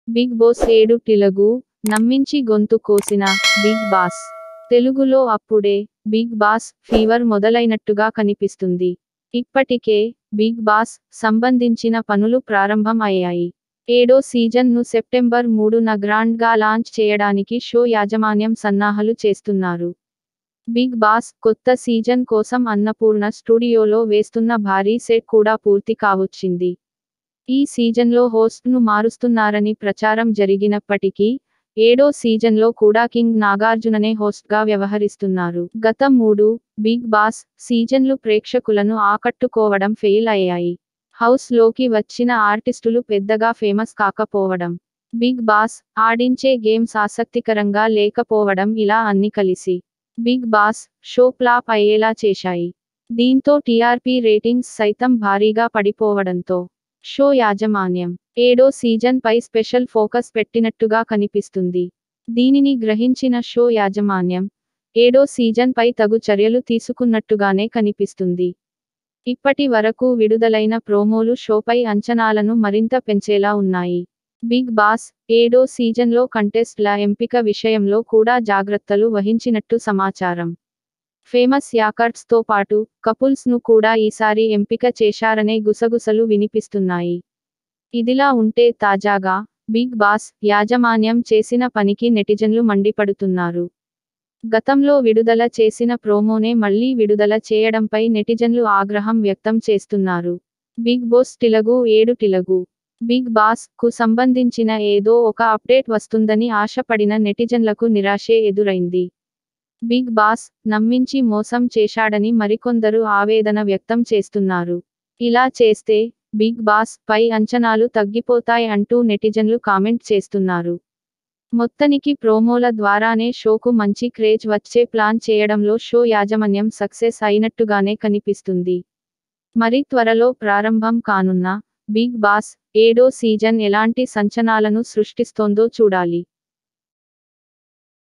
big boss ఏడు తెలుగు నమ్మించి గొంతు కోసిన బిగ్ బాస్ తెలుగులో అప్పుడే బిగ్ బాస్ ఫీవర్ మొదలైనట్టుగా కనిపిస్తుంది ఇప్పటికే బిగ్ బాస్ సంబంధించిన పనులు ప్రారంభం అయ్యాయి ఏడో సీజన్ ను సెప్టెంబర్ మూడున గ్రాండ్ గా లాంచ్ చేయడానికి షో యాజమాన్యం సన్నాహాలు చేస్తున్నారు బిగ్ బాస్ కొత్త సీజన్ కోసం అన్నపూర్ణ స్టూడియోలో వేస్తున్న భారీ సెట్ కూడా పూర్తి కావచ్చింది ఈ సీజన్లో హోస్ట్ను మారుస్తున్నారని ప్రచారం జరిగినప్పటికీ ఏడో సీజన్లో కూడా కింగ్ నాగార్జుననే హోస్ట్గా వ్యవహరిస్తున్నారు గత మూడు బిగ్ బాస్ సీజన్లు ప్రేక్షకులను ఆకట్టుకోవడం ఫెయిల్ అయ్యాయి హౌస్ లోకి వచ్చిన ఆర్టిస్టులు పెద్దగా ఫేమస్ కాకపోవడం బిగ్ బాస్ ఆడించే గేమ్స్ ఆసక్తికరంగా లేకపోవడం ఇలా అన్ని కలిసి బిగ్ బాస్ షో ఫ్లాప్ అయ్యేలా చేశాయి దీంతో టీఆర్పీ రేటింగ్స్ సైతం భారీగా పడిపోవడంతో షో యాజమాన్యం ఏడో సీజన్ పై స్పెషల్ ఫోకస్ పెట్టినట్టుగా కనిపిస్తుంది దీనిని గ్రహించిన షో యాజమాన్యం ఏడో సీజన్ పై తగు చర్యలు తీసుకున్నట్టుగానే కనిపిస్తుంది ఇప్పటి వరకు విడుదలైన ప్రోమోలు షోపై అంచనాలను మరింత పెంచేలా ఉన్నాయి బిగ్ బాస్ ఏడో సీజన్లో కంటెస్ట్ల ఎంపిక విషయంలో కూడా జాగ్రత్తలు వహించినట్టు సమాచారం ఫేమస్ యాకర్ట్స్ తో పాటు కపుల్స్ ను కూడా ఈసారి ఎంపిక చేశారనే గుసగుసలు వినిపిస్తున్నాయి ఇదిలా ఉంటే తాజాగా బిగ్ బాస్ యాజమాన్యం చేసిన పనికి నెటిజన్లు మండిపడుతున్నారు గతంలో విడుదల చేసిన ప్రోమోనే మళ్లీ విడుదల చేయడంపై నెటిజన్లు ఆగ్రహం వ్యక్తం చేస్తున్నారు బిగ్ బాస్ తెలుగు ఏడు తెలుగు బిగ్ బాస్ కు సంబంధించిన ఏదో ఒక అప్డేట్ వస్తుందని ఆశపడిన నెటిజన్లకు నిరాశే ఎదురైంది బిగ్ బాస్ నమ్మించి మోసం చేశాడని మరికొందరు ఆవేదన వ్యక్తం చేస్తున్నారు ఇలా చేస్తే బిగ్ బాస్ పై అంచనాలు తగ్గిపోతాయి అంటూ నెటిజన్లు కామెంట్ చేస్తున్నారు మొత్తనికి ప్రోమోల ద్వారానే షోకు మంచి క్రేజ్ వచ్చే ప్లాన్ చేయడంలో షో యాజమాన్యం సక్సెస్ అయినట్టుగానే కనిపిస్తుంది మరి త్వరలో ప్రారంభం కానున్న బిగ్ బాస్ ఏడో సీజన్ ఎలాంటి సంచనాలను సృష్టిస్తోందో చూడాలి